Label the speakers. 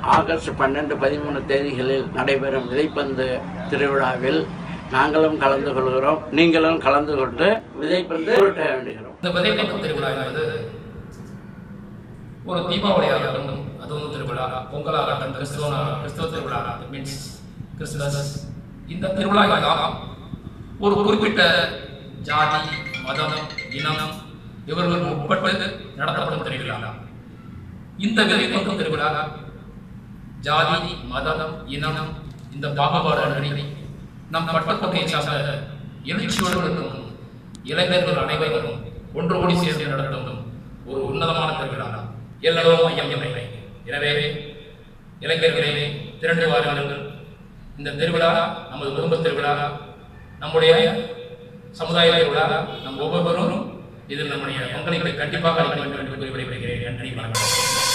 Speaker 1: August பன்னெண்டு பதிமூணு தேதிகளில் நடைபெறும் விதைப்பந்து திருவிழாவில் நாங்களும் கலந்து கொள்கிறோம் நீங்களும் கலந்து கொண்டு விதைப்பந்து உருட்ட வேண்டுகிறோம்
Speaker 2: இந்த விதைப்பந்து திருவிழா என்பது ஒரு தீபாவளியாகட்டும் அதுவும் திருவிழா பொங்கலாகட்டும் கிறிஸ்துவ கிறிஸ்துவ திருவிழா மீன்ஸ் கிறிஸ்துமஸ் இந்த திருவிழா எல்லாம் ஒரு குறிப்பிட்ட ஜாதி மதம் இனம் இவர்கள் உட்பட்டு நடத்தப்படும் திருவிழா இந்த விதைப்பந்து திருவிழா ஜாதி மதம் இனம் இந்த பாகுபாடு அன்றி நம் பட்டக்கோட்டையை சார்ந்த எழுச்சியோடு இருக்கும் இளைஞர்கள் அனைவரும் ஒன்று கூடி சேர்ந்து நடத்தும் ஒரு உன்னதமான திருவிழா எல்லோரும் மையம் எமை எனவே இளைஞர்களே திரண்டு வாருங்கள் இந்த திருவிழா நமது குடும்ப திருவிழா நம்முடைய சமுதாய திருவிழா நம் ஒவ்வொருவரும் இதில் நம்முடைய பங்களிப்பை கண்டிப்பாக அளிக்க வேண்டும் என்று கூறி விடைபெறுகிறேன் நன்றி வணக்கம்